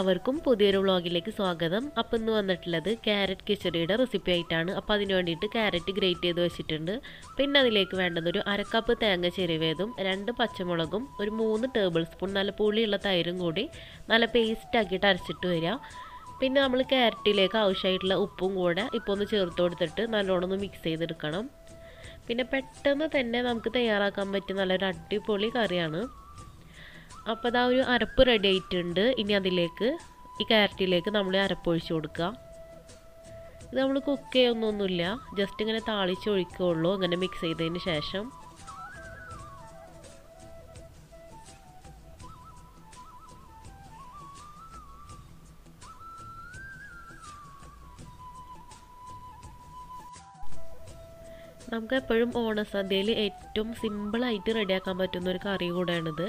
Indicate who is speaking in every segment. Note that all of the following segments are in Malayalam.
Speaker 1: എല്ലാവർക്കും പുതിയൊരു വ്ളോഗിലേക്ക് സ്വാഗതം അപ്പം ഇന്ന് വന്നിട്ടുള്ളത് ക്യാരറ്റ് കിച്ചടിയുടെ റെസിപ്പി ആയിട്ടാണ് അപ്പോൾ അതിന് വേണ്ടിയിട്ട് ക്യാരറ്റ് ഗ്രേറ്റ് ചെയ്ത് വെച്ചിട്ടുണ്ട് പിന്നെ അതിലേക്ക് വേണ്ടത് ഒരു അരക്കപ്പ് തേങ്ങ ചെരുവേതും രണ്ട് പച്ചമുളകും ഒരു മൂന്ന് ടേബിൾ സ്പൂൺ നല്ല പുളിയുള്ള തൈരും കൂടി നല്ല പേസ്റ്റ് ആക്കിയിട്ട് അരച്ചിട്ട് വരിക പിന്നെ നമ്മൾ ക്യാരറ്റിലേക്ക് ആവശ്യമായിട്ടുള്ള ഉപ്പും കൂടെ ഇപ്പോൾ ഒന്ന് ചേർത്ത് കൊടുത്തിട്ട് നല്ലോണം ഒന്ന് മിക്സ് ചെയ്തെടുക്കണം പിന്നെ പെട്ടെന്ന് തന്നെ നമുക്ക് തയ്യാറാക്കാൻ പറ്റിയ നല്ലൊരു അടിപൊളി കറിയാണ് അപ്പോൾ അതാ ഒരു അരപ്പ് റെഡി ആയിട്ടുണ്ട് ഇനി അതിലേക്ക് ഈ ക്യാരറ്റിലേക്ക് നമ്മൾ അരപ്പ് ഒഴിച്ച് കൊടുക്കുക ഇത് നമ്മൾ കുക്ക് ചെയ്യൊന്നൊന്നുമില്ല ജസ്റ്റ് ഇങ്ങനെ താളിച്ച് ഒഴിക്കുകയുള്ളൂ ഇങ്ങനെ മിക്സ് ചെയ്തതിന് ശേഷം നമുക്ക് എപ്പോഴും ഓണസദ്യയിൽ ഏറ്റവും സിമ്പിളായിട്ട് റെഡിയാക്കാൻ പറ്റുന്ന ഒരു കറി കൂടെയാണിത്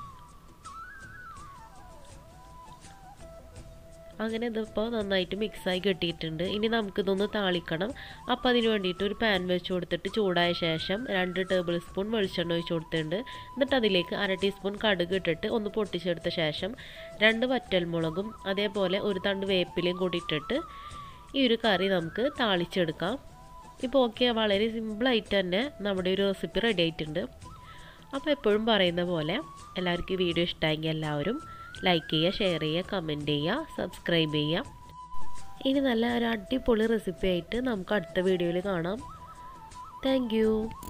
Speaker 1: അങ്ങനെ ഇതിപ്പോൾ നന്നായിട്ട് മിക്സായി കിട്ടിയിട്ടുണ്ട് ഇനി നമുക്കിതൊന്ന് താളിക്കണം അപ്പോൾ അതിന് വേണ്ടിയിട്ട് ഒരു പാൻ വെച്ച് കൊടുത്തിട്ട് ചൂടായ ശേഷം രണ്ട് ടേബിൾ സ്പൂൺ വെളിച്ചെണ്ണ ഒഴിച്ച് കൊടുത്തിട്ടുണ്ട് എന്നിട്ട് അതിലേക്ക് അര ടീസ്പൂൺ കടുക് ഇട്ടിട്ട് ഒന്ന് പൊട്ടിച്ചെടുത്ത ശേഷം രണ്ട് വറ്റൽമുളകും അതേപോലെ ഒരു തണ്ട് വേപ്പിലയും കൂടി ഇട്ടിട്ട് ഈ ഒരു കറി നമുക്ക് താളിച്ചെടുക്കാം ഇപ്പോൾ ഓക്കെ വളരെ സിമ്പിളായിട്ട് തന്നെ നമ്മുടെ ഒരു റെസിപ്പി റെഡി ആയിട്ടുണ്ട് അപ്പോൾ എപ്പോഴും പറയുന്ന പോലെ എല്ലാവർക്കും ഈ വീഡിയോ ഇഷ്ടമായെങ്കിൽ എല്ലാവരും ലൈക്ക് ചെയ്യുക ഷെയർ ചെയ്യുക കമൻറ്റ് ചെയ്യുക സബ്സ്ക്രൈബ് ചെയ്യുക ഇനി നല്ല ഒരു അടിപൊളി റെസിപ്പി ആയിട്ട് നമുക്ക് അടുത്ത വീഡിയോയിൽ കാണാം താങ്ക്